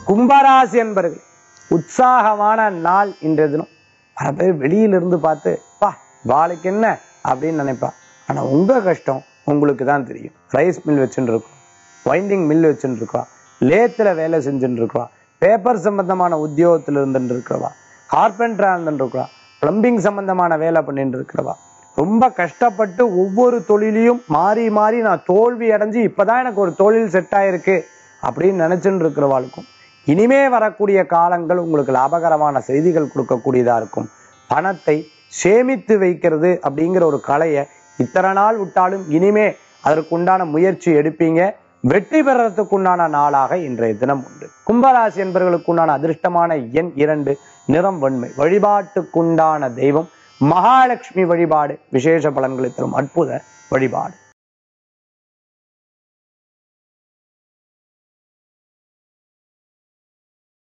கும்பராசி என்பர்கள் உற்சாகமான நாள் இன்றைய தினம் பல பேர் வெளியிலிருந்து பார்த்து பா வாழைக்கு என்ன அப்படின்னு நினைப்பா ஆனா உங்க கஷ்டம் உங்களுக்கு தான் தெரியும் ரைஸ் மில் வச்சுட்டு இருக்கோம் வைண்டிங் மில் வச்சுட்டு இருக்கா லேத்துல வேலை செஞ்சுட்டு இருக்கா பேப்பர் சம்பந்தமான உத்தியோகத்துல இருந்துட்டு இருக்கிறவா கார்பெண்டரா இருந்துட்டு இருக்கிறா பிளம்பிங் சம்பந்தமான வேலை பண்ணிட்டு இருக்கிறவா ரொம்ப கஷ்டப்பட்டு ஒவ்வொரு தொழிலையும் மாறி மாறி நான் தோல்வி அடைஞ்சு இப்பதான் எனக்கு ஒரு தொழில் செட் ஆயிருக்கு அப்படின்னு நினைச்சுட்டு இருக்கிறவாளுக்கும் இனிமே வரக்கூடிய காலங்கள் உங்களுக்கு லாபகரமான செய்திகள் கொடுக்கக்கூடியதா இருக்கும் பணத்தை சேமித்து வைக்கிறது அப்படிங்கிற ஒரு கலையை இத்தனை நாள் விட்டாலும் இனிமே அதற்குண்டான முயற்சி எடுப்பீங்க வெற்றி பெறறதுக்குண்டான நாளாக இன்றைய தினம் உண்டு கும்பராசி என்பவர்களுக்குண்டான அதிர்ஷ்டமான எண் இரண்டு நிறம் வெண்மை வழிபாட்டுக்குண்டான தெய்வம் மகாலட்சுமி வழிபாடு விசேஷ பலன்களை தரும் அற்புத வழிபாடு